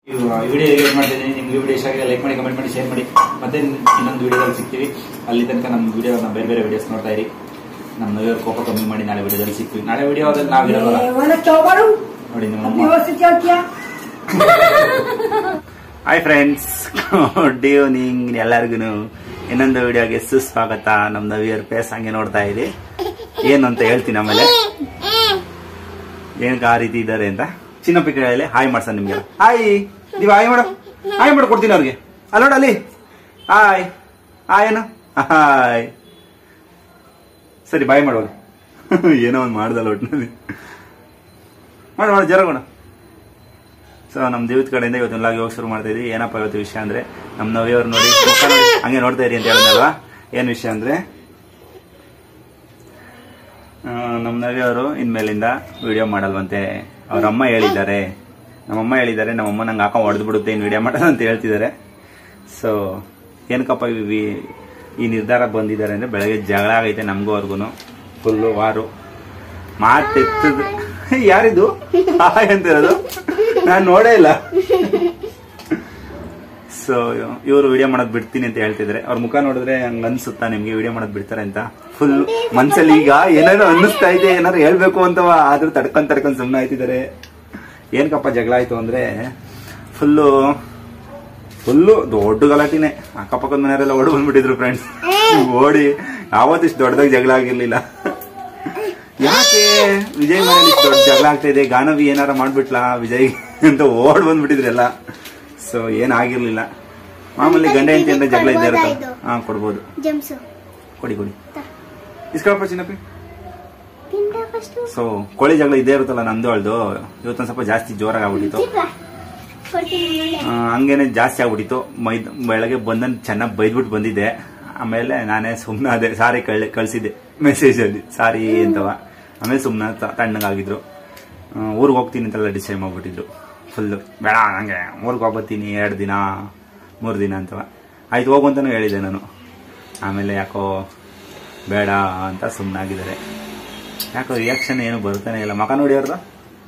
Video ಹೇಗೆ ಮಾಡ್ತೀನಿ ನಿಮ್ಗೆ ವಿಡಿಯೋ ಇಷ್ಟ ಆಗಿದೆ ಲೈಕ್ ಮಾಡಿ ಕಮೆಂಟ್ ಮಾಡಿ ಶೇರ್ ಮಾಡಿ ಮತ್ತೆ ಇನ್ನೊಂದು ವಿಡಿಯೋದಲ್ಲಿ ಸಿಗ್ತೀವಿ ಅಲ್ಲಿ ತನಕ ನಮ್ಮ ವಿಡಿಯೋನ ಬೇರೆ ಬೇರೆ ವಿಡಿಯೋಸ್ ನೋಡ್ತಾ ಇರಿ ನಮ್ಮ ನವಿಯವ್ರ ಕೋಪ ಕಮ್ಮಿ ಮಾಡಿ ನಾಳೆ ವಿಡಿಯೋದಲ್ಲಿ ಸಿಗ್ತೀವಿ ನಾಳೆ ವಿಡಿಯೋದಲ್ಲಿ ನಾವಿರಲ್ಲ वाला चौबड़ू ನೋಡಿ ನಿಮ್ಮ अपनी ಅಮ್ಮ ओर से क्या किया ಹಾಯ್ ಫ್ರೆಂಡ್ಸ್ ಗುಡ್ ಈವ್ನಿಂಗ್ ಎಲ್ಲರಿಗೂ ಇನ್ನೊಂದು ವಿಡಿಯೋಗೆ ಸುಸ್ವಾಗತ ನಮ್ಮ ನವಿಯರ್ ಪೇಸ್ ಹಂಗೆ ನೋಡ್ತಾ ಇರಿ ಏನು ಅಂತ ಹೇಳ್ತೀನಿ ಆಮೇಲೆ ಏನಕ್ಕೆ ಆ ರೀತಿ ಇದ್ದಾರೆ ಅಂತ ಚಿನ್ನ ಪಿಕ್ಕಲ್ಲಿ ಹಾಯ್ ಮಾಡ್ಸ ನಿಮ್ಗೆ ಹಾಯ್ ನೀವು ಹಾಯ್ ಮಾಡು ಹಾಯ್ ಮಾಡಿ ಕೊಡ್ತೀನಿ ಅವ್ರಿಗೆ ಅಲ್ಲಿ ನೋಡು ಅಲ್ಲಿ ಹಾಯ್ ಹಾಯ್ ಏನು ಹಾಯ್ ಸರಿ ಬಾಯ್ ಮಾಡೋದು ಏನೋ ಒಂದು ಮಾಡ್ದಲ್ಲ ಒಟ್ಟಿನಲ್ಲಿ ಮಾಡು ಮಾಡು ಜರ ಮಾಡು ಸೊ ನಮ್ಮ ದೇವದ ಕಡೆಯಿಂದ ಇವತ್ತು ಲಾಗಿ ಹೋಗಿ ಶುರು ಮಾಡ್ತಾ ಇದೀವಿ ಏನಪ್ಪ ಇವತ್ತು ವಿಷಯ ಅಂದ್ರೆ ನಮ್ಮ ನವಿಯವ್ರು ನೋಡಿ ಮುಖ ನೋಡಿ ಹಂಗೆ ನೋಡ್ತಾ ಇರಿ ಅಂತ ಹೇಳಿದ್ನಲ್ವಾ ಏನ್ ವಿಷಯ ಅಂದ್ರೆ ಆ, ನಮ್ಮ ನವಿಯವರು ಇನ್ಮೇಲಿಂದ ವಿಡಿಯೋ ಮಾಡಲ್ವಂತೆ ಅವ್ರ ಅಮ್ಮ ಹೇಳಿದ್ದಾರೆ ನಮ್ಮಮ್ಮ ಹೇಳಿದ್ದಾರೆ ನಮ್ಮಮ್ಮ ನಂಗೆ ಹಾಕೊಂಡು ಹೊಡೆದು ಬಿಡುತ್ತೆ ಇನ್ನು ವಿಡಿಯೋ ಮಾಡೋದು ಅಂತ ಹೇಳ್ತಿದ್ದಾರೆ ಸೊ ಏನಕ್ಕಪ್ಪ ಇವ್ ಈ- ಈ ನಿರ್ಧಾರ ಬಂದಿದ್ದಾರೆ ಅಂದ್ರೆ ಬೆಳಗ್ಗೆ ಜಗಳ ಆಗೈತೆ ನಮಗೂ ಅವ್ರಿಗೂ ಫುಲ್ಲು ವಾರು ಮಾತೆತ್ತದ ಯಾರಿದು ಹಾಯ್ ಅಂತ ಇರೋದು ನಾನು ನೋಡೇ ಇಲ್ಲ ಸೊ ಇವರು ವಿಡಿಯೋ ಮಾಡೋದ್ ಬಿಡ್ತೀನಿ ಅಂತ ಹೇಳ್ತಿದ್ರೆ ಅವ್ರ ಮುಖ ನೋಡಿದ್ರೆ ಹಂಗ ಅನ್ಸುತ್ತಾ ನಿಮ್ಗೆ ವಿಡಿಯೋ ಮಾಡೋದ್ ಬಿಡ್ತಾರೆ ಅಂತ ಫುಲ್ ಮನ್ಸಲ್ಲಿ ಈಗ ಏನಾದ್ರು ಅನ್ನಿಸ್ತಾ ಇದೆ ಏನಾದ್ರು ಹೇಳ್ಬೇಕು ಅಂತ ಆದ್ರೂ ತಡ್ಕೊಂಡ್ ತಡ್ಕೊಂಡ್ ಸುಮ್ಮನೆ ಆಯ್ತಿದ್ದಾರೆ ಏನ್ಕಪ್ಪ ಜಗಳ ಆಯ್ತು ಅಂದ್ರೆ ಫುಲ್ಲು ಫುಲ್ಲು ದೊಡ್ಡ ಗಲಾಟಿನೇ ಅಕ್ಕಪಕ್ಕದ ಮನೆಯವರೆಲ್ಲ ಓಡಿ ಬಂದ್ಬಿಟ್ಟಿದ್ರು ಫ್ರೆಂಡ್ಸ್ ಓಡಿ ಯಾವತ್ತಿಷ್ಟು ದೊಡ್ಡದಾಗಿ ಜಗಳ ಆಗಿರ್ಲಿಲ್ಲ ಯಾಕೆ ವಿಜಯ್ ಮನೇಲಿ ಇಷ್ಟ್ ದೊಡ್ಡ ಜಗಳ ಆಗ್ತಾ ಇದೆ ಗಾನವಿ ಏನಾರ ಮಾಡ್ಬಿಟ್ಲಾ ವಿಜಯ್ ಅಂತ ಓಡ್ ಬಂದ್ಬಿಟ್ಟಿದ್ರೆಲ್ಲ ಸೊ ಏನ್ ಆಗಿರ್ಲಿಲ್ಲ ಮಾಮೂಲಿ ಗಂಡ ಹೆಂಡತಿ ಅಂದ್ರೆ ಜಗಳ ಇದ್ದೇ ಇರುತ್ತೆ ಹಾ ಕೊಡ್ಬೋದು ಜಮ್ಸು ಕೊಡಿ ಕೊಡಿ ಇಸ್ಕೊಳಪ್ಪ ಚಿನ್ನಪ್ಪಿ ತಿಂದ ಫಸ್ಟ್ ಸೊ ಕೋಳಿ ಜಗಳ ಇದ್ದೇ ಇರುತ್ತಲ್ಲ ನಂದು ಅಳ್ದು ಇವತ್ತೊಂದ್ ಸ್ವಲ್ಪ ಜಾಸ್ತಿ ಜೋರಾಗಿ ಆಗ್ಬಿಟ್ಟಿತ್ತು ಕೊಡ್ತೀನಿ ನೋಡಿ ಆ, ಹಂಗೇನೆ ಜಾಸ್ತಿ ಆಗ್ಬಿಟ್ಟಿತ್ತು ಮೈದ್ ಬೆಳಗ್ಗೆ ಬಂದನ್ ಚೆನ್ನಾಗಿ ಬೈದ್ಬಿಟ್ಟು ಬಂದಿದ್ದೆ ಆಮೇಲೆ ನಾನೇ ಸುಮ್ಮನೆ ಅದೇ ಸಾರಿ ಕಳ್ ಕಳ್ಸಿದ್ದೆ ಮೆಸೇಜ್ ಅಲ್ಲಿ ಸಾರಿ ಅಂತವ ಆಮೇಲೆ ಸುಮ್ಮನೆ ತಣ್ಣಗಾಗಿದ್ರು ಊರಿಗೆ ಹೋಗ್ತೀನಿ ಅಂತೆಲ್ಲ ಡಿಸೈಡ್ ಮಾಡ್ಬಿಟ್ಟಿದ್ರು ಫುಲ್ಲು ಬೇಡ ನಂಗೆ ಊರಿಗೆ ಹೋಗ್ಬತ್ತೀನಿ ಎರಡು ದಿನ ಮೂರು ದಿನ ಅಂತವ ಆಯ್ತು ಹೋಗು ಅಂತಾನು ಹೇಳಿದೆ ನಾನು ಆಮೇಲೆ ಯಾಕೋ ಬೇಡ ಅಂತ ಸುಮ್ಮನಾಗಿದ್ದಾರೆ ಯಾಕೋ ರಿಯಾಕ್ಷನ್ ಏನು ಬರ್ತಾನೆ ಇಲ್ಲ ಮಕ ನೋಡಿ ಅವ್ರದ್ದು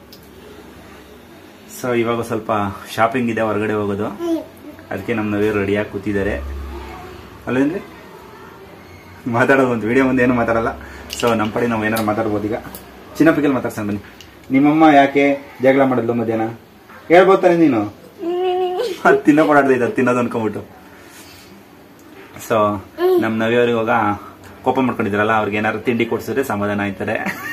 ಸೊ ಇವಾಗ ಸ್ವಲ್ಪ ಶಾಪಿಂಗ್ ಇದೆ ಹೊರಗಡೆ ಹೋಗೋದು ಅದಕ್ಕೆ ನಮ್ಮ ನವಿಯರು ರೆಡಿಯಾಗಿ ಕೂತಿದ್ದಾರೆ ಅಲ್ಲೇನ್ರಿ ಮಾತಾಡೋದು ಒಂದು ವಿಡಿಯೋ ಮುಂದೆ ಏನು ಮಾತಾಡಲ್ಲ ಸೊ ನಮ್ಮ ಕಡೆ ನಾವು ಏನಾರು ಮಾತಾಡ್ಬೋದು ಈಗ ಚಿನ್ನ ಪಿಕಲ್ ಮಾತಾಡ್ಸೋಣ ಬನ್ನಿ ನಿಮ್ಮಮ್ಮ ಯಾಕೆ ಜಗಳ ಮಾಡಿದ್ಲು ಮಧ್ಯಾಹ್ನ ಹೇಳ್ಬೋದು ತಾನೆ ನೀನು ಅದು ತಿನ್ನೋ ಕೊಡಾಡ್ದ ಇದು ತಿನ್ನೋದು ಅನ್ಕೊಂಬಿಟ್ಟು ಸೊ ನಮ್ಮ ನವಿಯವ್ರು ಇವಾಗ ಕೋಪ ಮಾಡ್ಕೊಂಡಿದ್ರಲ್ಲ ಅವ್ರಿಗೆ ಏನಾದ್ರು ತಿಂಡಿ ಕೊಡ್ಸಿದ್ರೆ ಸಮಾಧಾನ ಆಯ್ತಾರೆ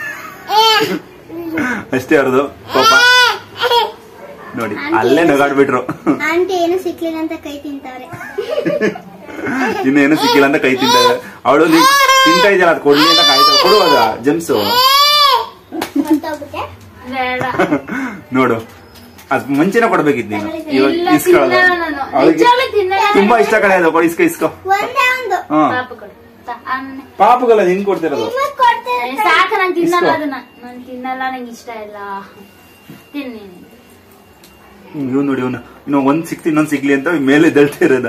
ಅಷ್ಟೇ ಅವ್ರದ್ದು ಕೋಪ ನೋಡಿ ಅಲ್ಲೇ ನಗಾಡ್ಬಿಟ್ರು ಆಂಟಿ ಏನು ಸಿಕ್ಲಿಲ್ಲ ಅಂತ ಕೈ ತಿಂತವ್ರೆ ಇನ್ನೇನು ಸಿಕ್ಕಿಲ್ಲ ಅಂತ ಕೈ ತಿಂತಾರೆ ಅವಳು ನೀ ತಿಂತಾ ಇದೆಯಲ್ಲ ಅದು ಕೊಡ್ಲಿ ಅಂತ ಕಾಯ್ತಾ ಕೊಡುವಾಗ ಜಮ್ಸು ಮರ್ತೋಗ್ಬಿಟ್ಟೆ ಬೇಡ ನೋಡು ಅದ್ ಮುಂಚೆನೆ ಕೊಡ್ಬೇಕಿತ್ತು ನೀನು ಇವಾಗ ಇಲ್ಲ, ಇಸ್ಕೊಳ್ಳೋದು ತಿನ್ನಲ್ಲ ನಾನು. ಅವಳಿಗೆ ನಿಜವಾಗ್ಲೂ ತಿನ್ನಲ್ಲ. ತುಂಬಾ ಇಷ್ಟ ಕಡೆ ಅದು ಕೊಡಿ ಇಸ್ಕೊ ಇಸ್ಕೊ ಒಂದೇ ಒಂದು ಹಾ ಪಾಪ ಕೊಡು ತ- ಆಮೇಲೆ ಪಾಪಗಲ್ಲ ನಿನ್ ಕೊಡ್ತಿರೋದು ನಿಮಗ್ ಕೊಡ್ತೇನೆ ಏ, ಸಾಕು ನಾನು ತಿನ್ನಲ್ಲ ಇಸ್ಕೊ. ಅದನ್ನ ನಾನು ತಿನ್ನಲ್ಲ ನಂಗೆ ಇಷ್ಟ ಇಲ್ಲ ತಿನ್ನಿ ಇವ್ ನೋಡಿ ಇವನು ಇನ್ನು ಒಂದ್ ಸಿಕ್ತಿ ಇನ್ನೊಂದ್ ಸಿಗ್ಲಿ ಅಂತ ಮೇಲೆ ದಳ್ತಾ ಇರೋದ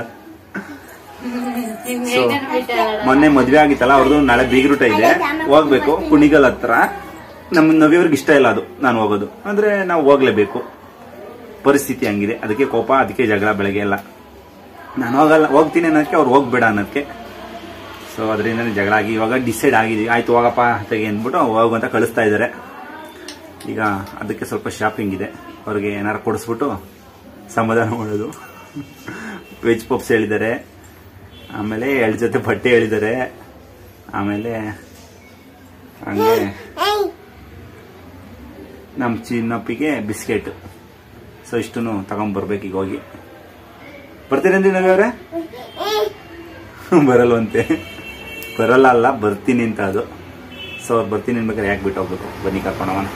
So, ಮೊನ್ನೆ ಮದ್ವೆ ಆಗಿತ್ತಲ್ಲ ಅವ್ರದ್ದು ನಾಳೆ ಬೀಗ್ರೂಟ ಇದೆ ಹೋಗ್ಬೇಕು ಕುಣಿಗಲ್ ಹತ್ರ ನಮ್ಮ ನವಿಯವ್ರಿಗೆ ಇಷ್ಟ ಇಲ್ಲ ಅದು ನಾನು ಹೋಗೋದು ಅಂದ್ರೆ ನಾವು ಹೋಗ್ಲೇಬೇಕು ಪರಿಸ್ಥಿತಿ ಹಂಗಿದೆ ಅದಕ್ಕೆ ಕೋಪ ಅದಕ್ಕೆ ಜಗಳ ಬೆಳಗ್ಗೆ ಎಲ್ಲ ನಾನು ಹೋಗಲ್ಲ ಹೋಗ್ತೀನಿ ಅನ್ನೋದಕ್ಕೆ ಅವ್ರು ಹೋಗ್ಬೇಡ ಅನ್ನೋದಕ್ಕೆ ಸೊ ಅದರಿಂದ ಜಗಳ ಆಗಿ ಇವಾಗ ಡಿಸೈಡ್ ಆಗಿದೀವಿ ಆಯ್ತು ಹೋಗಪ್ಪ ತೆಗೆ ಅಂದ್ಬಿಟ್ಟು ಹೋಗು ಅಂತ ಕಳಿಸ್ತಾ ಇದ್ದಾರೆ ಈಗ ಅದಕ್ಕೆ ಸ್ವಲ್ಪ ಶಾಪಿಂಗ್ ಇದೆ ಅವ್ರಿಗೆ ಏನಾರು ಕೊಡಿಸ್ಬಿಟ್ಟು ಸಮಾಧಾನ ಮಾಡೋದು ವೆಜ್ ಪಪ್ಸ್ ಹೇಳಿದ್ದಾರೆ ಆಮೇಲೆ ಎರಡು ಜೊತೆ ಬಟ್ಟೆ ಹೇಳಿದ್ದಾರೆ ಆಮೇಲೆ ಹಂಗೆ ನಮ್ಮ ಚಿನ್ನಪ್ಪಿಗೆ ಬಿಸ್ಕೆಟ್ ಸೊ ಇಷ್ಟನ್ನು ತಗೊಂಡ್ಬರ್ಬೇಕು ಈಗ ಹೋಗಿ ಬರ್ತೀರೇನ್ರಿ ನವ್ಯವ್ರೆ ಬರಲ್ವಂತೆ ಬರಲ್ಲ ಅಲ್ಲ ಬರ್ತೀನಿ ಅಂತ ಅದು ಸೊ ಅವ್ರು ಬರ್ತೀನಿ ಅನ್ಬೇಕಾದ್ರೆ ಯಾಕೆ ಬಿಟ್ಟು ಹೋಗ್ಬೇಕು ಬನ್ನಿ ಕರ್ಕೊಂಡವನ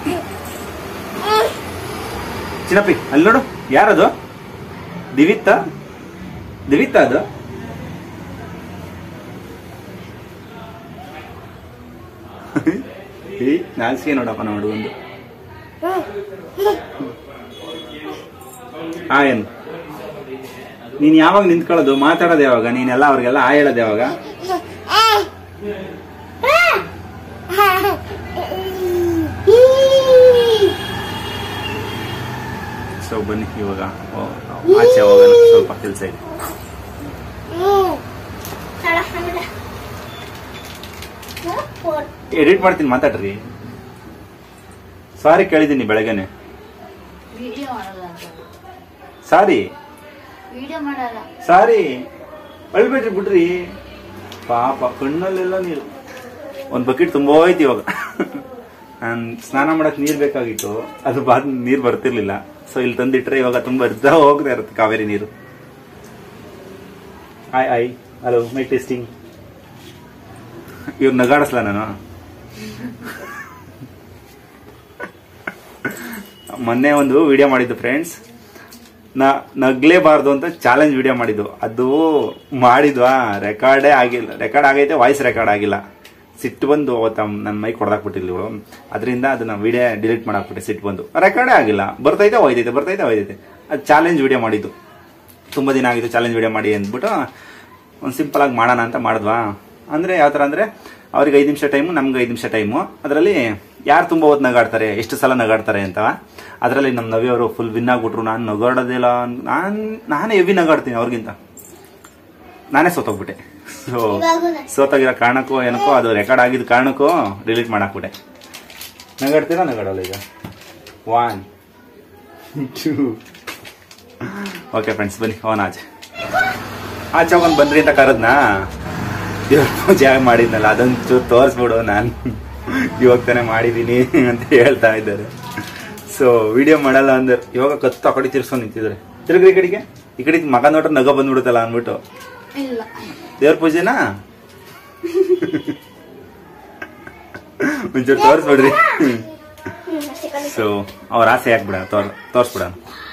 ಚಿನ್ನಪ್ಪಿ ಅಲ್ಲಿ ನೋಡು ಯಾರದು ದಿವಿತ್ತ ದಿವಿತ್ತ ಅದು ಏ ನಾಲ್ಸಿಗೆ ನೋಡಪ್ಪ ನಾವು ಹುಡುಗಂದು ಆ ಏನು ನೀನ್ ಯಾವಾಗ ನಿಂತ್ಕೊಳ್ಳೋದು ಮಾತಾಡೋದು ಯಾವಾಗ ನೀನೆಲ್ಲ ಅವ್ರಿಗೆಲ್ಲ ಆ ಹೇಳೋದು ಯಾವಾಗ ಸೊ ಬನ್ನಿ ಇವಾಗ ಓ, ಆಚೆ ಹೋಗೋಣ ಸ್ವಲ್ಪ ಕೆಲಸ ಇದೆ ತಡ, ಆಮೇಲೆ. ಹ್ಮ್, ಫೋನ್. ಎಡಿಟ್ ಮಾಡ್ತೀನಿ ಮಾತಾಡ್ರಿ ಸಾರಿ ಕೇಳಿದ್ದೀನಿ ಬೆಳಗ್ಗೆನೆ ವಿಡಿಯೋ ಮಾಡಲ್ಲ ಅಂತ ಸಾರಿ ವಿಡಿಯೋ ಮಾಡಲ್ಲ ಸಾರಿ ಅಳ್ಬೇಡ್ರಿ ಬಿಡ್ರಿ ಪಾಪ ಕಣ್ಣಲ್ಲೆಲ್ಲ ನೀರು ಒಂದ್ ಬಕೆಟ್ ತುಂಬ ಹೋಯ್ತು ಇವಾಗ ನಾನ್ ಸ್ನಾನ ಮಾಡಕ್ ನೀರ್ ಬೇಕಾಗಿತ್ತು ಅದು ಬಾದ್ ನೀರ್ ಬರ್ತಿರ್ಲಿಲ್ಲ ಸೊ ಇಲ್ಲಿ ತಂದಿಟ್ರೆ ಇವಾಗ ತುಂಬಾ ಅರ್ಧ ಹೋಗ್ತಾ ಇರುತ್ತೆ ಕಾವೇರಿ ನೀರು ಆಯ್ ಆಯ್ ಹಲೋ ಮೈ ಟೆಸ್ಟಿಂಗ್ ಇವ್ರು ನಗಾಡಿಸ್ಲ ನಾನು ಮೊನ್ನೆ ಒಂದು ವಿಡಿಯೋ ಮಾಡಿದ್ದು ಫ್ರೆಂಡ್ಸ್ ನ ನಗ್ಲೇಬಾರ್ದು ಅಂತ ಚಾಲೆಂಜ್ ವಿಡಿಯೋ ಮಾಡಿದ್ದು ಅದು ಮಾಡಿದ್ವಾ ರೆಕಾರ್ಡೇ ಆಗಿಲ್ಲ ರೆಕಾರ್ಡ್ ಆಗೈತೆ ವಾಯ್ಸ್ ರೆಕಾರ್ಡ್ ಆಗಿಲ್ಲ ಸಿಟ್ಟು ಬಂದು ಅವತ್ತ ನನ್ನ ಮೈ ಕೊಡ್ದಾಕ್ಬಿಟ್ಟಿಲ್ಲ ಇವಳು ಅದರಿಂದ ಅದನ್ನ ವಿಡಿಯೋ ಡಿಲೀಟ್ ಮಾಡಾಕ್ಬಿಟ್ಟೆ ಸಿಟ್ಟು ಬಂದು ರೆಕಾರ್ಡೇ ಆಗಿಲ್ಲ ಬರ್ತೈತೆ ಹೋಯ್ತೈತೆ ಬರ್ತೈತೆ ಹೋಯ್ತೈತೆ ಅದು ಚಾಲೆಂಜ್ ವಿಡಿಯೋ ಮಾಡಿದ್ದು ತುಂಬ ದಿನ ಆಗಿತ್ತು ಚಾಲೆಂಜ್ ವಿಡಿಯೋ ಮಾಡಿ ಅಂದ್ಬಿಟ್ಟು ಒಂದು ಸಿಂಪಲ್ ಆಗಿ ಮಾಡೋಣ ಅಂತ ಮಾಡಿದ್ವಾ ಅಂದ್ರೆ ಯಾವ ಥರ ಅಂದ್ರೆ ಅವ್ರಿಗೆ ಐದು ನಿಮಿಷ ಟೈಮು ನಮ್ಗೆ ಐದು ನಿಮಿಷ ಟೈಮು ಅದರಲ್ಲಿ ಯಾರು ತುಂಬ ಹೊತ್ತು ನಗಾಡ್ತಾರೆ ಎಷ್ಟು ಸಲ ನಗಾಡ್ತಾರೆ ಅಂತ ಅದರಲ್ಲಿ ನಮ್ಮ ನವಿಯವರು ಫುಲ್ ವಿನ್ ಆಗ್ಬಿಟ್ರು ನಾನು ನಗಾಡೋದಿಲ್ಲ ನಾನು ನಾನೇ ಹೆವಿ ನಗಾಡ್ತೀನಿ ಅವ್ರಿಗಿಂತ ನಾನೇ ಸೋತೋಗ್ಬಿಟ್ಟೆ ಸೊ ಇವಾಗೂನು. ಸೋತಾಗಿರೋ ಕಾರಣಕ್ಕೂ ಏನಕ್ಕೋ ಅದು ರೆಕಾರ್ಡ್ ಆಗಿದ್ದ ಕಾರಣಕ್ಕೂ ಡಿಲೀಟ್ ಮಾಡಾಕ್ಬಿಟ್ಟೆ ನಗಾಡ್ತೀರಾ ನಗಾಡಲ್ಲ ಈಗ ಒನ್ ಟೂ ಓಕೆ ಫ್ರೆಂಡ್ಸ್ ಬನ್ನಿ ಅವನ ಆಚೆ ಆಚೆ ಹೋಗೋನ್ ಬಂದ್ರಿ ಅಂತ ಕರೆದ್ನಾ ದೇವ್ರ ಪೂಜೆ ಮಾಡಿದ್ನಲ್ಲ ಅದಂತೂ ತೋರಿಸ್ಬಿಡು ನಾನು ಇವಾಗ ತಾನೇ ಮಾಡಿದ್ದೀನಿ ಅಂತ ಹೇಳ್ತಾ ಇದ್ದಾರೆ ಸೊ ವಿಡಿಯೋ ಮಾಡಲ್ಲ ಅಂದ್ರೆ ಇವಾಗ ಕತ್ತು ಆ ಕಡೆ ತಿರ್ಸ್ಕೊಂಡು ನಿಂತಿದ್ದಾರೆ ತಿರುಗ್ರಿ ಈ ಕಡೆಗೆ ಈ ಕಡೆ ಮಗ ನೋಡ್ರೆ ನಗ ಬಂದ್ಬಿಡುತ್ತಲ್ಲ ಅಂದ್ಬಿಟ್ಟು ಇಲ್ಲ ದೇವ್ರ ಪೂಜೆನಾ ಒಂಚೂರು ತೋರಿಸ್ಬಿಡ್ರಿ ಹ್ಮ್, ಸಿಕ್ಕಲ್ಲ. ಸೊ ಅವ್ರ ಆಸೆ ಹಾಕ್ಬಿಡ ತೋರ್ ತೋರಿಸ್ಬಿಡ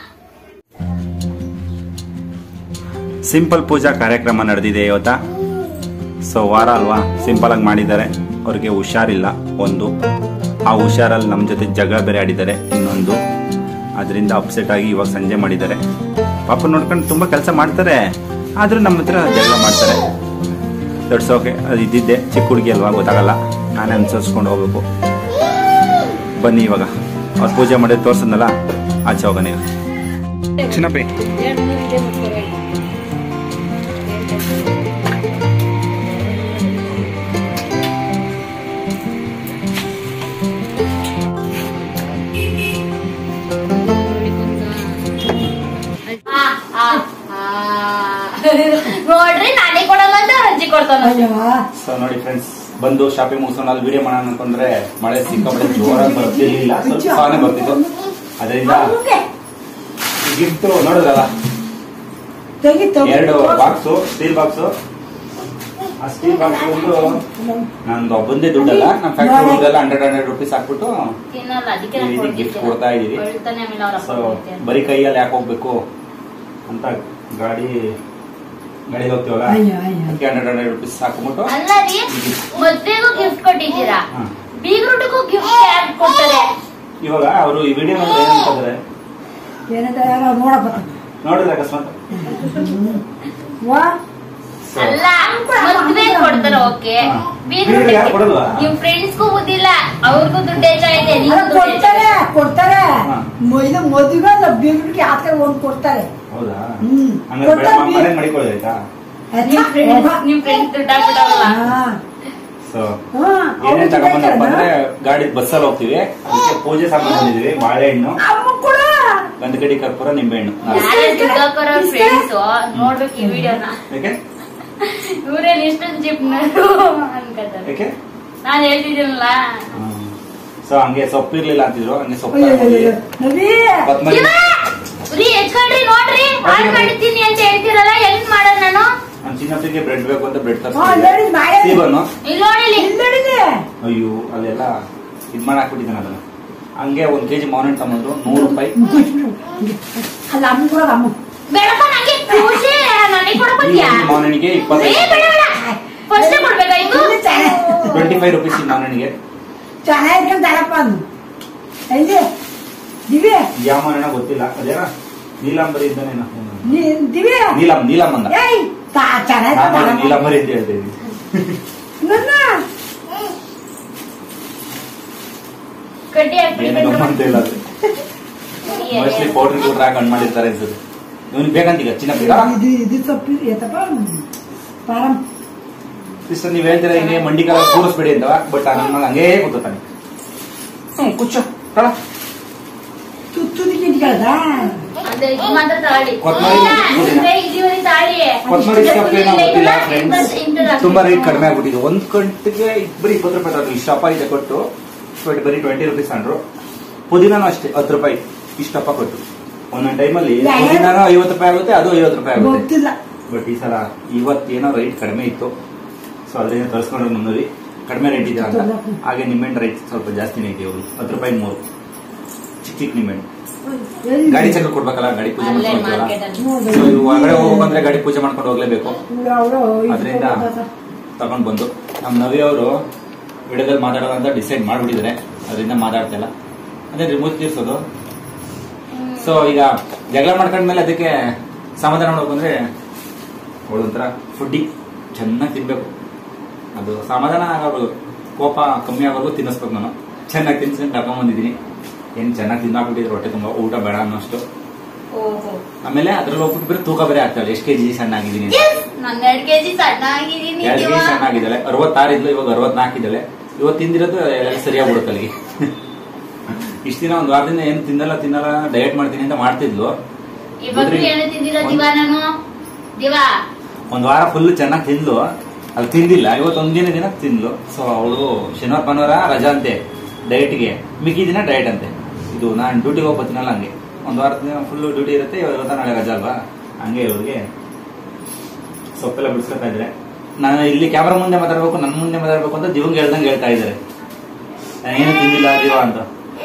ಸಿಂಪಲ್ ಪೂಜಾ ಕಾರ್ಯಕ್ರಮ ನಡೆದಿದೆ ಇವತ್ತ ಸೊ ವಾರ ಅಲ್ವಾ ಸಿಂಪಲ್ ಆಗಿ ಮಾಡಿದ್ದಾರೆ ಅವ್ರಿಗೆ ಹುಷಾರಿಲ್ಲ ಒಂದು ಆ ಹುಷಾರಲ್ಲಿ ನಮ್ಮ ಜೊತೆ ಜಗಳ ಬೇರೆ ಆಡಿದ್ದಾರೆ ಇನ್ನೊಂದು ಅದರಿಂದ ಅಪ್ಸೆಟ್ ಆಗಿ ಇವಾಗ ಸಂಜೆ ಮಾಡಿದ್ದಾರೆ ಪಾಪ ನೋಡ್ಕೊಂಡು ತುಂಬಾ ಕೆಲಸ ಮಾಡ್ತಾರೆ ಆದ್ರೂ ನಮ್ಮ ಹತ್ರ ಜಗಳ ಮಾಡ್ತಾರೆ ದೊಡ್ಸೋಕೆ ಅದು ಇದ್ದಿದ್ದೆ ಚಿಕ್ಕ ಹುಡುಗಿ ಅಲ್ವಾ ಗೊತ್ತಾಗಲ್ಲ ನಾನೇ ಅನ್ಸರ್ಸ್ಕೊಂಡು ಹೋಗ್ಬೇಕು ಬನ್ನಿ ಇವಾಗ ಅವ್ರು ಪೂಜೆ ಮಾಡಿ ತೋರ್ಸದ್ನಲ್ಲ ಆಚೆ ಹೋಗೋಣ ಈಗ ಚಿನ್ನಪ್ಪಿ ಆ, ಆ, ಆ. ನೋಡ್ರಿ ನಾನೇ ಕೊಡಲ್ಲ ಅಂತ ಅವ್ರ ಅಜ್ಜಿ ಕೊಡ್ತಾನ ಸೊ ನೋಡಿ ಫ್ರೆಂಡ್ಸ್ ಬಂದು ಶಾಪಿಂಗ್ ಮುಗಿಸ್ಕೊಂಡು ಅಲ್ಲಿ ವಿಡಿಯೋ ಮಾಡೋಣ ಅನ್ಕೊಂಡ್ರೆ ಮಳೆ ಸಿಕ್ಕಾಪಟ್ಟೆ ಜೋರಾಗಿ ಬರ್ತಿರ್ಲಿಲ್ಲ ಸ್ವಲ್ಪ ಸಾನೆ ಬರ್ತಿತ್ತು ಅದರಿಂದ ಗಿಫ್ಟ್ ನೋಡಿದ್ರಲ್ಲ ಎರಡು ಬಾಕ್ಸು ಸ್ಟೀಲ್ ಬಾಕ್ಸು ಆ ಸ್ಟೀಲ್ ಬಾಕ್ಸ್ ಒಂದು ನಂದು ಒಬ್ಬಂದೇ ದುಡ್ಡಲ್ಲ ನಮ್ಮ ಫ್ಯಾಕ್ಟ್ರಿ ದುಡ್ಡೆಲ್ಲ ಹಂಡ್ರೆಡ್ ಹಂಡ್ರೆಡ್ ರುಪೀಸ್ ಹಾಕ್ಬಿಟ್ಟು ತಿನ್ನಲ್ಲ ಅದಕ್ಕೆ ಈ ರೀತಿ gift ಕೊಡ್ತಾ ಇದೀವಿ. ಹೇಳ್ತಾನೆ ಆಮೇಲೆ ಅವ್ರ ಸೊ ಅಪ್ಪ ಕೊಡ್ತಾರೆ. ಬರೀ ಕೈಯಲ್ಲಿ ಯಾಕೆ ಹೋಗ್ಬೇಕು ಅಂತ ಗಾಡಿ ಗಾಡಿಗೆ ಹೋಗ್ತೀವಲ್ಲ ಅದಕ್ಕೆ ಹಂಡ್ರೆಡ್ ಹಂಡ್ರೆಡ್ ರುಪೀಸ್ ಹಾಕ್ಬಿಟ್ಟು ಅಲ್ಲ ರೀ ಮದ್ವೆಗೂ ಗಿಫ್ಟ್ ಕೊಟ್ಟಿದ್ದೀರಾ ಹಾ. ಬೀಗ್ರೂಟಕ್ಕೂ ಗಿಫ್ಟ್ ಯಾರು ಕೊಡ್ತಾರೆ ಇವಾಗ ಅವರು ಈ ವಿಡಿಯೋ ನೋಡಿದ್ರೆ ಏನಂತಂದ್ರೆ ನೋಡಪ್ಪ ನೋಡಿದ್ರೆ ಅಕಸ್ಮಾತ್ ವಾ So, ಅಲ್ಲ ಮದ್ವೆ ಕೊಡ್ತಾರೆ ಓಕೆ ಹಾ. ಬೀಗ್ರೂಟಕ್ಕೆ ಯಾರು ಕೊಡಲ್ವಾ? ನಿಮ್ ಫ್ರೆಂಡ್ಸ್ಗೂ ಬುದ್ಧಿಲ್ಲ ಅವ್ರಿಗೂ ದುಡ್ಡು ಹೆಚ್ಚಾಗಿದೆ ಅಲ್ಲ, ನಿಮ್ಗೂ ದುಡ್ಡು ಕೊಡ್ತಾರೆ ಹೆಚ್ಚಾಗಿದೆ. ಕೊಡ್ತಾರೆ ಹಾ. ಮ- ಇದು ಮದುವೆ ಅಲ್ಲ ಬೀಗ್ರಿಗೆ ಆತರ ಒಂದ್ ಕೊಡ್ತಾರೆ ಹೌದಾ ಹ್ಮ್. ಹಂಗಾರೆ ಕೊಡ್ತಾರೆ. ಮನೆ ಮಾಡಿಕೊಳ್ಳಿ ಆಯ್ತಾ ನಿಮ್ ಫ್ರೆಂಡ್ಸ್ ನಿಮ್ ಫ್ರೆಂಡ್ಸ್ ದುಡ್ಡು ಹಾಕ್ಬಿಟ್ಟವಲ್ಲ ಸೊ ಏನೇನ್ ತಗೊಂಬಂದಪ್ಪ ಅಂದ್ರೆ ಗಾಡಿ ಬಸ್ಸಲ್ಲಿ ಹೋಗ್ತೀವಿ ಅದಕ್ಕೆ ಪೂಜೆ ಸಾಮಾನು ಬಂದಿದೀವಿ ಬಾಳೆಹಣ್ಣು ಕೂಡ ಗಂಧಕಡಿ ಕರ್ಪೂರ ನಿಂಬೆಹಣ್ಣು ನಾಲ್ಕು. ಯಾರೇ ದುಡ್ಡಾಕರ ಫ್ರೆಂಡ್ಸ್ ನೋಡ್ಬೇಕು ಈ ವಿಡಿಯೋನ ಯಾಕೆ ಇವ್ರೇನ್ ಇಷ್ಟೊಂದು ಜಿಪ್ ಅನ್ಕೋತಾರೆ ಯಾಕೆ ನಾನ್ ಹೇಳ್ತಿದ್ದೀನಲ್ಲ ಸೊ ಹಂಗೆ ಸೊಪ್ಪಿರ್ಲಿಲ್ಲ ಅಂತಿದ್ರು ಹಂಗೆ ಸೊಪ್ಪು ಅಯ್ಯೋ, ತಗೊಂಡ್ಬಂದ್ವಿ. ಅಯ್ಯೋ, ನವಿ ಕೊತ್ತಂಬರಿ ರೀ ಎತ್ಕೊಳ್ರಿ ನೋಡ್ರಿ ಹಾಲ್ ಮಾಡ್ತೀನಿ ಅಂತ ಹೇಳ್ತಿರಲ್ಲ ಹೆಂಗ್ ಮಾಡೋದ್ ನಾನು ನಮ್ ಚಿನ್ನಪ್ಪಗೆ ಬ್ರೆಡ್ ಬೇಕು ಅಂತ ಬ್ರೆಡ್ ಹಾ, ನೋಡಿ, ಬಾಳೆ- ಸೀಬನ್ನು ಇಲ್ಲಿ ನೋಡಿಲಿ ಇಲ್ಲಿ ನಡೀಲಿ. ಅಯ್ಯೋ ಅಲ್ಲೆಲ್ಲ ಇದ್ ಮಾಡಾಕ್ಬಿಟ್ಟಿದ್ದಾನೆ ಅದನ್ನ ಹಂಗೆ ಒಂದ್ ಕೆಜಿ ಮಾವಿನ ಹಣ್ಣು ತಗೊಂಡ್ರು ನೂರು ರೂಪಾಯಿ ಅಲ್ಲ ಅಮ್ಮ ಕೂಡ ಅಮ್ಮ ಬೇಡಪ್ಪ ನಂಗೆ ಪೂಜೆ ನನಗೆ ಈ ಕೊಡ್ಬೇಕ್ಯಾ ಒಂದು ಮಾವಿನ ಹಣ್ಣಿಗೆ ಏ ಇಪ್ಪತ್ತೈದು ಬೇಡ ಬೇಡ ಫಸ್ಟ್ ಕೊಡ್ಬೇಕಾಯ್ತು ಇಲ್ಲಿ ಚೆನ್ನಾಗಿ ಟ್ವೆಂಟಿ ಫೈವ್ ರುಪೀಸ್ ಈ ಮಾವಿನ ಹಣ್ಣಿಗೆ ಚೆನ್ನಾಗಿರ್ಕೊಂಡು ತರಪ್ಪ ಅಂದು ಎಲ್ಲಿ ದಿವ್ಯ ಯಾವ ಮಾವಿನ ಹಣ್ಣು ಗೊತ್ತಿಲ್ಲ ಅದೇನ ನೀಲಾಂಬರಿ ಇದ್ದಾನೇನ ನೀ- ದಿವ್ಯ ನೀಲಂ ನೀಲಂ ಅಂದ ಏಯ್ ತಾ- ಚೆನ್ನಾಗಿ ನಾನು ನೋಡಿ ತರಪ್ಪ. ನೀಲಾಂಬರಿ ಅಂತ ಹೇಳ್ತಾ ಇದ್ದೀನಿ ನನ್ನ ಕಡ್ಡಿ ಏನು ಗಮ್ಮಂತ ಇಲ್ಲ ಅದು ಮೋಸ್ಟ್ಲಿ ಪೌಡ್ರ್ ಗಿಡ್ರ್ ಹಾಕಿ ಹಣ್ಣು ಮಾಡಿರ್ತಾರೆ ಅನ್ಸುತ್ತೆ ಇವ್ನಿಗೆ ಬೇಕಂತ ಈಗ ಚಿನ್ನ ಬೇಕಾ ಇದು ಇದು ಸೊಪ್ಪು ಎತ್ತಪ್ಪ ಪಾರಂ ಸಿಸ್ಟರ್ ನೀವ್ ಹೇಳ್ತೀರಾ ಇನ್ನೇ ಮಂಡಿ ಕಾಲ ಕೂರಿಸ್ಬೇಡಿ ಅಂತವ ಬಟ್ ನನ್ನ ಹಂಗೇ ಕೂತಾನೆ ಹ್ಮ್ ಕುಚ್ಚು ತಳ ತುತ್ತುದಿ ಕಿಟ್ಕಳ್ದ ಅಂದ್ರೆ ಇದು ಮಾತ್ರ ತಾಳಿ ಕೊತ್ತಂಬರಿ ಇಲ್ಲ, ಪುದೀನ. ಅಂದ್ರೆ ಇದುವರೆ ತಾಳಿ ಕೊತ್ತಂಬರಿ ಸೊಪ್ಪು ಏನೋ ಗೊತ್ತಿಲ್ಲ ಫ್ರೆಂಡ್ಸ್ ಇಂಟರ್ ತುಂಬಾ ರೇಟ್ ಕಡಿಮೆ ಆಗ್ಬಿಟ್ಟಿದೆ ಒಂದ್ ಗಂಟೆಗೆ ಬರೀ ಇಪ್ಪತ್ತು ರೂಪಾಯಿ ತಗೊಂಡ್ರು ಈ ಶಾಪ ಇದೆ ಕೊಟ್ಟು ಟ್ವೆಂಟಿ ಬರೀ ಟ್ವೆಂಟಿ ರುಪೀಸ್ ಅಂದ್ರು ಪುದೀನಾನು ಅಷ್ಟೇ ಹತ್ತು ರೂಪಾಯಿ ಇಷ್ಟಪ್ಪ ಕೊಟ್ಟು ಒಂದೊಂದ್ ಟೈಮಲ್ಲಿ ಯಾ- ಪುದೀನಾನು ಐವತ್ತು ರೂಪಾಯಿ ಆಗುತ್ತೆ ಅದು ಐವತ್ತು ರೂಪಾಯಿ ಆಗುತ್ತೆ ಗೊತ್ತಿಲ್ಲ ಬಟ್ ಈ ಸಲ ಇವತ್ತೇನೋ ರೈಟ್ ಕಡಿಮೆ ಇತ್ತು ಸೊ ಅದರಿಂದ ತರಿಸ್ಕೊಂಡ್ರೆ ನಮ್ಮಲ್ಲಿ ಕಡಿಮೆ ರೇಟ್ ಇದೆ ಅಂತ ಹಾಗೆ ನಿಂಬೆಹಣ್ಣು ರೈಟ್ ಸ್ವಲ್ಪ ಜಾಸ್ತಿನೇ ಇದೆ ಇವರು ಹತ್ತು ರೂಪಾಯಿ ಮೂರು ಚಿಕ್ಕ ಚಿಕ್ಕ ನಿಂಬೆಹಣ್ಣು ಗಾಡಿ ಚಕ್ರ ಕೊಡ್ಬೇಕಲ್ಲ ಗಾಡಿ ಪೂಜೆ ಅಲ್ಲೇ ಮಾಡ್ಕೊಳ್ತೀವಲ್ಲ ಮಾರ್ಕೆಟ್ ಅಲ್ಲಿ ಸೊ ಇವು ಹೊರಗಡೆ ಹೋಗ್ಬೇಕಂದ್ರೆ ಗಾಡಿ ಪೂಜೆ ಮಾಡ್ಕೊಂಡು ಹೋಗ್ಲೇಬೇಕು ಅವರು ಅದರಿಂದ ತಗೊಂಡ್ ಬಂದು ನಮ್ಮ ನವಿ ಅವರು ವಿಡಿಯೋದಲ್ಲಿ ಮಾತಾಡೋಣ ಅಂತ ಡಿಸೈಡ್ ಮಾಡ್ಬಿಟ್ಟಿದ್ದಾರೆ ಅದರಿಂದ ಮಾತಾಡ್ತಿಲ್ಲ ಅದೇ ರಿಮೋಟ್ ತೀರ್ಸೋದು ಸೊ ಈಗ ಜಗಳ ಮಾಡ್ಕೊಂಡ್ಮೇಲೆ ಅದಕ್ಕೆ ಸಮಾಧಾನ ಮಾಡೋಕೆ ಬಂದ್ರೆ ಅವಳು ಒಂಥರ ಫುಡ್ಡಿ ಚೆನ್ನಾಗಿ ತಿನ್ಬೇಕು ಅದು ಸಮಾಧಾನ ಆಗೋರು ಕೋಪ ಕಮ್ಮಿ ಆಗೋರ್ಗು ತಿನ್ನಿಸ್ಬೇಕು ನಾನು ಚೆನ್ನಾಗಿ ತಿನ್ಸ್ಕೊಂಡು ಕರ್ಕೊಂಡ್ ಬಂದಿದ್ದೀನಿ ಏನ್ ಚೆನ್ನಾಗಿ ತಿನ್ನಾಕ್ಬಿಟ್ಟಿದ್ರೆ ಹೊಟ್ಟೆ ತುಂಬ ಊಟ ಬೇಡ ಅನ್ನೋಷ್ಟು ಓಹೋ ಆಮೇಲೆ ಅದ್ರಲ್ಲಿ ಹೋಗ್ಬಿಟ್ಟು ಬೇರೆ ತೂಕ ಬೇರೆ ಆಗ್ತಾಳೆ ಎಷ್ಟು ಕೆಜಿ ಸಣ್ಣ ಆಗಿದ್ದೀನಿ ಅಂತ. ನನ್ನ ಎರಡ್ ಕೆಜಿ ಸಣ್ಣ ಆಗಿದೀನಿ ಎರಡು ಜೀವ. ಕೆಜಿ ಸಣ್ಣ ಆಗಿದ್ದಾಳೆ ಅರವತ್ತಾರು ಇದ್ಲು ಇವಾಗ ಅರವತ್ನಾಲ್ಕು ಇದ್ದಾಳೆ ಇವತ್ತು ತಿಂದಿರೋದು ಎಲ್ಲ ಸರಿಯಾಗ್ಬಿಡುತ್ತೆ ಅಲ್ಲಿಗೆ ಇಷ್ಟ ದಿನ ಒಂದ್ ವಾರದಿಂದ ಏನು ತಿನ್ನಲ್ಲ ತಿನ್ನಲ್ಲ ಡಯಟ್ ಮಾಡ್ತೀನಿ ಅಂತ ಮಾಡ್ತಿದ್ಲು ಇವಾಗ ಬಿಡ್ರಿ. ಏನು ತಿಂದಿಲ್ಲ ದಿವ ನಾನು ದಿವ ಒಂದ್ ವಾರ ಫುಲ್ ಚೆನ್ನಾಗಿ ತಿಂದ್ಲು ಅಲ್ಲಿ ತಿಂದಿಲ್ಲ ಇವತ್ತು ಒಂದಿನ ದಿನ ತಿಂದ್ಲು ಸೊ ಅವಳು ಶನಿವಾರ ಭಾನುವಾರ ರಜಾ ಅಂತೆ ಡಯಟ್ಗೆ ಮಿಕ್ಕಿ ದಿನ ಡಯಟ್ ಅಂತೆ ಇದು ನಾನು ಡ್ಯೂಟಿಗೆ ಹೋಗಿ ಬರ್ತೀನಲ್ಲ ಹಂಗೆ ಒಂದ್ ವಾರ ದಿನ ಫುಲ್ ಡ್ಯೂಟಿ ಇರುತ್ತೆ ಇವತ್ತ ನಾಳೆ ರಜಾ ಅಲ್ವಾ ಹಂಗೆ ಇವ್ರಿಗೆ ಸೊಪ್ಪೆಲ್ಲ ಬಿಡಿಸ್ಕೊತಾ ಇದ್ರೆ ನಾನು ಇಲ್ಲಿ ಕ್ಯಾಮ್ರಾ ಮುಂದೆ ಮಾತಾಡ್ಬೇಕು ನನ್ನ ಮುಂದೆ ಮಾತಾಡ್ಬೇಕು ಅಂತ ದಿವಂಗ್ ಹೇಳ್ದಂಗೆ ಹೇಳ್ತಾ ಇದ್ದಾರೆ ಏನು ತಿಂದಿಲ್ಲ ದಿವ ಅಂತ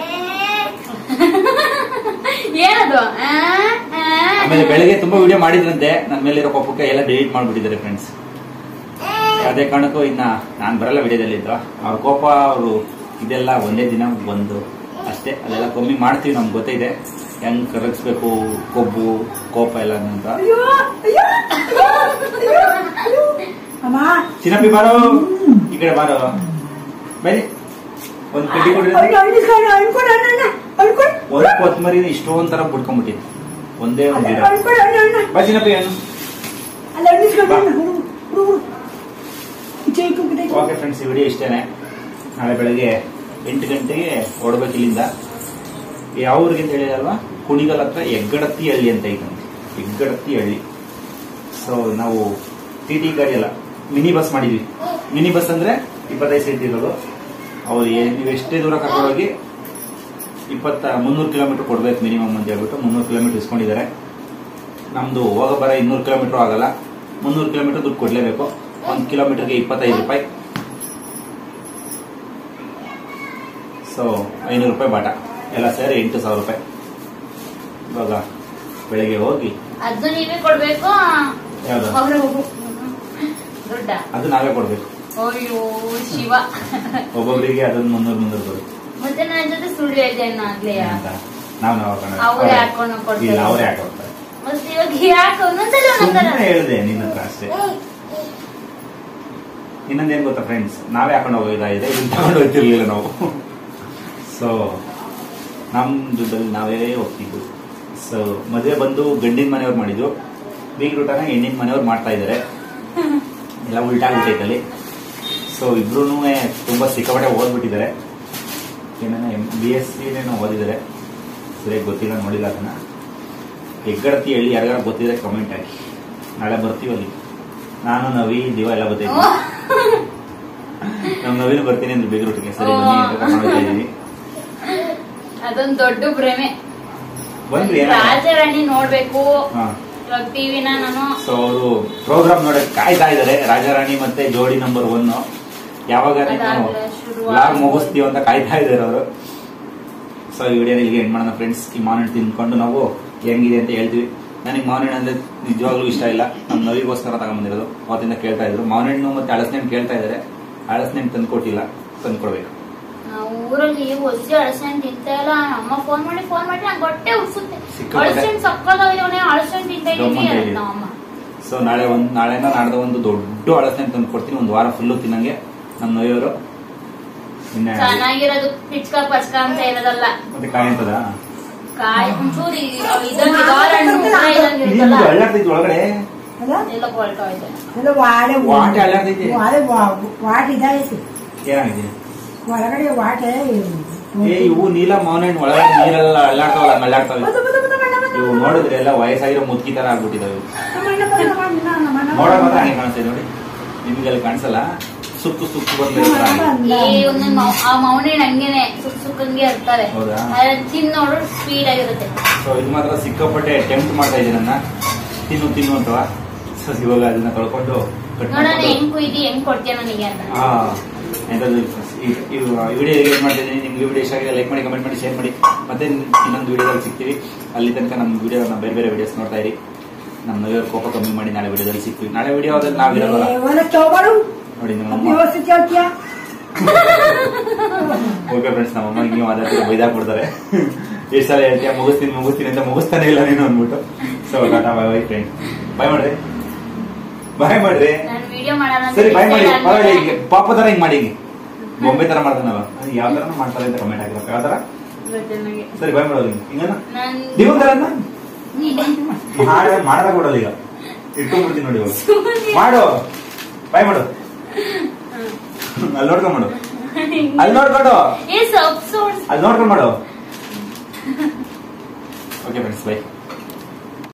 ಏನದು ಆ? ಆ? ಆಮೇಲೆ ಬೆಳಗ್ಗೆ ತುಂಬಾ ವಿಡಿಯೋ ಮಾಡಿದ್ರಂತೆ ನನ್ನ ಮೇಲಿರೋ ಕೋಪಕ್ಕೆ ಎಲ್ಲ ಡಿಲೀಟ್ ಮಾಡ್ಬಿಟ್ಟಿದ್ದಾರೆ ಫ್ರೆಂಡ್ಸ್ ಅದೇ ಕಾರಣಕ್ಕೂ ಇನ್ನ ನಾನ್ ಬರಲ್ಲ ವಿಡಿಯೋದಲ್ಲಿ ಇದ್ದು ಅವ್ರ ಕೋಪ ಅವರು ಇದೆಲ್ಲ ಒಂದೇ ದಿನ ಬಂದು ಅಷ್ಟೇ ಅದೆಲ್ಲ ಕಮ್ಮಿ ಮಾಡ್ತೀವಿ ನಮ್ಗೆ ಗೊತ್ತಿದೆ ಹೆಂಗ್ ಕರಗಿಸ್ಬೇಕು ಕೊಬ್ಬು ಕೋಪ ಎಲ್ಲ ಅಂತ ಅಯ್ಯೋ ಅಯ್ಯೋ ಅಯ್ಯೋ ಅಯ್ಯೋ ಅಯ್ಯೋ ಅಮ್ಮ ಚಿನ್ನಪ್ಪಿ ಬಾರೋ ಈ ಕಡೆ ಬಾರೋ ಬನ್ನಿ ಒಂದ್ ಕಡ್ಡಿ ಕೊಡ್ರಿ ಅವ್ರಿಗೆ ಅಳ್ಕೊಂಡು ಅಳ್ಕೊಂಡು ಅಣ್ಣ ಅಳ್ಕೊಂಡು ಒಂದ್ ಕೊತ್ತಂಬರಿ ಇಷ್ಟೊಂದ್ ತರ ಬಿಡ್ಕೊಂಡ್ಬಿಟ್ಟಿದೆ ಒಂದೇ ಒಂದ್ ಗಿಡ ಅಳ್ಕೊಂಡು ಅಣ್ಣ ಅಣ್ಣ ಬಾ ಚಿನ್ನಪ್ಪಿ ಏನು ಅಲ್ಲಿ ಅಳ್ಳಿಸ್ಕೊಂಡು ಅಣ್ಣ ಹುಡುಗ ಹುಡುಗ ಈಚೆ ಈಚೆ ಈಚೆ ಈಚೆ. ಓಕೆ ಫ್ರೆಂಡ್ಸ್ ಈ ವಿಡಿಯೋ ಇಷ್ಟೇನೆ ನಾಳೆ ಬೆಳಗ್ಗೆ ಎಂಟು ಗಂಟೆಗೆ ಹೊರಡ್ಬೇಕು ಇಲ್ಲಿಂದ ಯಾವ ಊರಿಗೆ ಅಂತ ಹೇಳಿದಲ್ವಾ ಕುಣಿಗಲ್ ಹತ್ರ ಹೆಗ್ಗಡತ್ತಿ ಹಳ್ಳಿ ಅಂತ ಐತಂತೆ ಹೆಗ್ಗಡತ್ತಿ ಹಳ್ಳಿ ಸೊ ನಾವು ಟಿ ಟಿ ಗಾಡಿ ಅಲ್ಲ ಮಿನಿ ಬಸ್ ಮಾಡಿದ್ವಿ ಮಿನಿ ಬಸ್ ಅಂದ್ರೆ ಇಪ್ಪತ್ತೈದು ಸೀಟ್ ಇರೋದು ಅವ್ರು ಏ- ನೀವು ಎಷ್ಟೇ ದೂರ ಕರ್ಕೊಂಡೋಗಿ ಇಪ್ಪತ್ತ ಮುನ್ನೂರು ಕಿಲೋಮೀಟರ್ ಕೊಡ್ಬೇಕು ಮಿನಿಮಮ್ ಅಂತ ಹೇಳ್ಬಿಟ್ಟು ಮುನ್ನೂರು ಕಿಲೋಮೀಟರ್ ಇಸ್ಕೊಂಡಿದ್ದಾರೆ ನಮ್ದು ಹೋಗ ಬರ ಇನ್ನೂರು ಕಿಲೋಮೀಟರ್ ಆಗಲ್ಲ ಮುನ್ನೂರು ಕಿಲೋಮೀಟರ್ ದುಡ್ಡು ಕೊಡ್ಲೇಬೇಕು ಒಂದು ಕಿಲೋಮೀಟರ್ಗೆ ಇಪ್ಪತ್ತೈದು ರೂಪಾಯಿ ಸೊ ಐನೂರು ರೂಪಾಯಿ ಬಾಟ ಎಲ್ಲ ಸೇರಿ ಎಂಟು ಸಾವಿರ ರೂಪಾಯಿ ಇವಾಗ ಬೆಳಿಗ್ಗೆ ಹೋಗಿ ಅದು ನೀವೇ ಕೊಡ್ಬೇಕು ಯಾವ್ದು ಅವ್ರು ದುಡ್ಡ ಅದು ನಾವೇ ಕೊಡ್ಬೇಕು ಅಯ್ಯೋ ಶಿವ ಒಬ್ಬೊಬ್ಬರಿಗೆ ಅದೊಂದು ಮುನ್ನೂರು ಮುನ್ನೂರು ಬರುತ್ತೆ ಮತ್ತೆ ನನ್ನ ಜೊತೆ ಸುಳ್ಳು ಹೇಳ್ದೆ ಆಗ್ಲೇ ಅಂತ ನಾವು ನಾವು ಹಾಕೋಣ ಅವ್ರೇ ಹಾಕೊಂಡು ಕೊಡ್ತಾರೆ. ಇಲ್ಲ ಅವರೇ ಹಾಕೊಡ್ತಾರೆ ಮತ್ತೆ ಇವಾಗ ಯಾಕೆ ಒಂದೊಂದ್ಸಲ ಒಂದೊಂದರ ಸುಮ್ಮನೆ ಹೇಳಿದೆ ನಿನ್ನ ಹತ್ರ ಅಷ್ಟೇ ಇನ್ನೊಂದೇನ್ ಗೊತ್ತಾ ಫ್ರೆಂಡ್ಸ್ ನಾವೇ ಹಾಕೊಂಡು ಹೋಗೋದಾಗಿದೆ ಇದನ್ನ ತಗೊಂಡು ಹೋಗ್ತಿರ್ಲಿಲ್ಲ ನಾವು ಸೊ ನಮ್ ದುಡ್ಡಲ್ಲಿ ನಾವೇ ಹೋಗ್ತಿದ್ವು ಸೊ ಮದುವೆ ಬಂದು ಗಂಡಿನ ಮನೆಯವ್ರು ಮಾಡಿದ್ರು ಬೀಗ್ ಊಟನ ಹೆಣ್ಣಿನ ಮನೆಯವ್ರು ಮಾಡ್ತಾ ಇದ್ದಾರೆ ಎಲ್ಲ ಉಲ್ಟಾಗ್ಬಿಟ್ಟೈತೆ ಅಲ್ಲಿ ಸೊ ಇಬ್ರು ತುಂಬಾ ಸಿಕ್ಕಾಪಟ್ಟೆ ಓದ್ಬಿಟ್ಟಿದ್ದಾರೆ ಏನೇನೋ ಎಂ ಬಿ ಎಸ್ ಸಿ ಏನೋ ಓದಿದ್ದಾರೆ ಸರಿಯಾಗಿ ಗೊತ್ತಿಲ್ಲ ನೋಡಿಲ್ಲ ಅದನ್ನ ಹೆಗ್ಗಡತಿ ಹೇಳಿ ಯಾರಿಗಾರ ಗೊತ್ತಿದ್ರೆ ಕಮೆಂಟ್ ಹಾಕಿ ನಾಳೆ ಬರ್ತೀವಿ ಅಲ್ಲಿ ನಾನು ನವಿ ದಿವ ಎಲ್ಲ ಬರ್ತೀವಿ ನಮ್ ನವೀನು ಬರ್ತೀನಿ ಅಂದ್ರೆ ಬೇಗರೊಟ್ಟಿಗೆ ಸರಿ ಬನ್ನಿ ಅಂತ ಕರ್ಕೊಂಡು ಹೋಗ್ತಾ ಇದೀನಿ ಅದೊಂದು ದೊಡ್ಡ ಭ್ರಮೆ ಬಂದ್ರಿ ಏನ ರಾಜರಾಣಿ ನೋಡ್ಬೇಕು ಹಾ ಇವಾಗ ಟಿವಿನ ನಾನು ಸೊ ಅವರು ಪ್ರೋಗ್ರಾಮ್ ನೋಡಕ್ ಕಾಯ್ತಾ ಇದಾರೆ ರಾಜಾರಾಣಿ ಮತ್ತೆ ಜೋಡಿ ನಂಬರ್ ಒನ್ ಯಾವಾಗ ಅದಾದ್ಮೇಲೆ ಶುರು ಲಾಗ್ ಮುಗಿಸ್ತೀವಿ ಅಂತ ಕಾಯ್ತಾ ಇದಾರೆ ಅವರು ಸೊ ಈ ವಿಡಿಯೋ ಇಲ್ಲಿಗೆ ಎಂಡ್ ಮಾಡೋಣ ಫ್ರೆಂಡ್ಸ್ ಈ ಮಾವಿನ ಹಣ್ಣು ತಿನ್ಕೊಂಡು ನಾವು ಹೆಂಗಿದೆ ಅಂತ ಹೇಳ್ತೀವಿ ನನಗೆ ಮಾವಿನ ಹಣ್ಣು ಅಂದ್ರೆ ನಿಜವಾಗ್ಲೂ ಇಷ್ಟ ಇಲ್ಲ ನಮ್ಮ ನವಿಗೋಸ್ಕರ ತಗೊಂಬಂದಿರೋದು ಅವತ್ತಿಂದ ಕೇಳ್ತಾ ಇದ್ರು ಮಾವಿನ ಹಣ್ಣು ಮತ್ತೆ ಹಳಸನೆ ಹಣ್ಣು ಕೇಳ್ತಾ ಇದಾರೆ ಹಳಸನೆ ಹಣ್ಣು ತಂದ್ಕೊಟ್ಟಿಲ್ಲ ತಂದ್ಕೊಡ್ಬೇಕು ನಾವು ಊರಲ್ಲಿ ಹೊಸಿ ಅಳಸಣ್ ತಿಂತಾ ಇಲ್ಲ ಅಮ್ಮ ಫೋನ್ ಮಾಡಿ ಫೋನ್ ಮಾಡಿ ನಂಗೆ ಹೊಟ್ಟೆ ಉಡ್ಸುತ್ತೆ ಸಿಕ್ಕಾಪಟ್ಟೆ. ಅಳಸಣ್ ಸಕ್ಕದಾಗಿದ್ದಾನೆ ಅಳಸಣ್ ತಿಂತಾ ಗಮ್ ಅಂತ ಇದೀನಿ ಹೇಳಿ. ನಮ್ಮ ಸೊ ನಾಳೆ ಒಂದು ನಾಳೆನ ನಾಡ್ದ ಒಂದು ದೊಡ್ಡ ಹಳಸನೆ ಹಣ್ಣು ತಂದ್ಕೊಡ್ತೀನಿ ಒಂದು ವಾರ ಫುಲ್ಲು ತಿನ್ನಂಗೆ ನಮ್ಮ ನವಿಯವರು ನಿನ್ನೆ ಚೆನ್ನಾಗಿರೋದು ಪಿಚ್ಕ ಪಚ್ಕ ಅಂತ ಇರೋದಲ್ಲ ಮತ್ತೆ ಕಾಯಿ ಅಂತದ ಕಾಯಿ ಒಂಚೂರು ಇದಂಗೆ ಇದಾರಂಡು ಮುದ್ರೆ ಇದಂಗೆ ನಿಮ್ದು ಇರುತ್ತಲ್ಲ ಅಳ್ಳಾಡ್ತೈತಿ ಒಳಗಡೆ ಅಲ್ಲ ಎಲ್ಲ ಕೊಳ್ತಾ ಇದೆ ಎಲ್ಲ ವಾಡೆ ವಾಟೆ ಅಳ್ಳಾಡ್ತೈತಿ ವಾಡೆ ವಾ- ವಾಟ್ ಇದಾಯ್ತು ಏನಾಗಿದೆ ಒಳಗಡೆ ವಾಟೆ ಏ ಇವು ನೀಲ ಮಾವಿನ ಹಣ್ಣು ಒಳಗಡೆ ನೀರೆಲ್ಲ ಅಳ್ಳಾಡ್ತಾವಲ್ಲ ಹಂಗ್ ಅಳ್ಳಾಡ್ತಾವೆ ಇವು ನೋಡಿದ್ರೆ ಎಲ್ಲ ವಯಸ್ಸಾಗಿರೋ ಮುದ್ಕಿ ತರ ಆಗ್ಬಿಟ್ಟಿದಾವೆ ಇವು. ನೋಡಕ್ ಮಾತ್ರ ಹಂಗೆ ಕಾಣಿಸ್ತಾ ನೋಡಿ ನಿಮ್ಗೆ ಅಲ್ಲಿ ಕಾಣಿಸಲ್ಲ ಸುಕ್ಕು ಸುಕ್ಕು ಬಂದ ಈ ಒಂದೊಂದು ಮೌ- ಆ ಮೌನೇನ್ ಹಂಗೇನೆ ಸುಕ್ ಸುಕ್ಕಂಗೆ ಇರ್ತಾರೆ ಹೌದಾ? ತಿನ್ ನೋಡು ಸ್ಪೀಡ್ ಆಗಿರುತ್ತೆ ಸೊ ಇದು ಮಾತ್ರ ಸಿಕ್ಕಾಪಟ್ಟೆ ಟೆಂಪ್ಟ್ ಮಾಡ್ತಾ ಇದೆ ನನ್ನ ತಿನ್ನು ತಿನ್ನು ಅಂತವ ಸೊ ಇವಾಗ ಅದನ್ನ ತೊಳ್ಕೊಂಡು ಕಟ್ ನೋಡೋಣ ಮಾಡ್ಕೊಂಡು ಹೆಂಗ್ ಕುಯ್ದಿ ಹೆಂಗ್ ಕೊಡ್ತೀಯ ನನಗೆ ಅಂತ ಆ, ಎಂತದು ಈ- ಈ ವಿಡಿಯೋ ಹೇಗೆ ಮಾಡ್ತಿದ್ದೀನಿ ನಿಮ್ಗೆ ವಿಡಿಯೋ ಇಷ್ಟ ಆಗಿದೆ ಲೈಕ್ ಮಾಡಿ ಕಮೆಂಟ್ ಮಾಡಿ ಶೇರ್ ಮಾಡಿ ಮತ್ತೆ ಇನ್ನೊಂದು ವಿಡಿಯೋದಲ್ಲಿ ಸಿಗ್ತೀವಿ ಅಲ್ಲಿ ತನಕ ನಮ್ಮ ವಿಡಿಯೋ ಬೇರೆ ಬೇರೆ ವಿಡಿಯೋಸ್ ನೋಡ್ತಾ ಇರಿ ನಮ್ಮ ನವಿಯವ್ರ ಕೋಪ ಕಮ್ಮಿ ಮಾಡಿ ನಾಳೆ ವಿಡಿಯೋದಲ್ಲಿ ಸಿಗ್ತೀವಿ ನಾಳೆ ವಿಡಿಯೋದಲ್ಲಿ ನಾವಿರೋಲ್ಲ ಒಳ್ಳೆ ಚೌಬಾಡು ನೋಡಿ ನಮ್ಮ ವ್ಯವಸ್ಥಿತ ಹೇಳ್ತೀಯಾ ಓಕೆ ಫ್ರೆಂಡ್ಸ್ ನಮ್ಮಮ್ಮ ಹಿಂಗೆ ಮಾತಾಡ್ತಾರೆ ಬೈದಾಕ್ಬಿಡ್ತಾರೆ ಎಷ್ಟು ಸಲ ಹೇಳ್ತೀಯ ಮುಗಿಸ್ತೀನಿ ಮುಗಿಸ್ತೀನಿ ಅಂತ ಮುಗಿಸ್ತಾನೆ ಇಲ್ಲ ನೀನು ಅಂದ್ಬಿಟ್ಟು so tata bye bye friend bye ಮಾಡ್ರಿ ಬಾಯ್ ಮಾಡ್ರಿ ನಾನು ವಿಡಿಯೋ ಮಾಡೋಣ ಅಂತ ಸರಿ ಬಾಯ್ ಮಾಡಿ decide ಪರವಾಗಿಲ್ಲ ಆಗ್ಲಿಲ್ಲ. ಹಿಂಗೆ ಪಾಪ ತರ ಹಿಂಗ್ ಮಾಡಿ ಹಿಂಗೆ ಬೊಂಬೆ ತರ ಮಾಡ್ತಾನಲ್ಲ ಅದು ಯಾವ ತರ ಮಾಡ್ತಾರೆ ಅಂತ ಕಮೆಂಟ್ ಹಾಕಿರೋ ಯಾವ ತರ ಗೊತ್ತು ನನಗೆ. ಸರಿ ಬಾಯ್ ಮಾಡೋದು ಹಿಂಗನ ನಾನ್ ನೀವು ತರ ನೀನೆ. ಮಾಡದ ಕೊಡಲ್ಲ ಈಗ ಇಟ್ಕೊಂಡ್ಬಿಡ್ತೀನಿ ನೋಡಿ ಇವಾಗ ಮಾಡು ಬಾಯ್ ಮಾಡು ಅಲ್ಲಿ ನೋಡ್ಕೊಂಡ್ ಮಾಡು ಅಲ್ಲಿ ನೋಡ್ಕೊಂಡು ಏ ಸಬ್ಸೋಡ್ಸ್ ಅಲ್ಲಿ ನೋಡ್ಕೊಂಡು ಮಾಡು ಓಕೆ ಫ್ರೆಂಡ್ಸ್ ಬೈ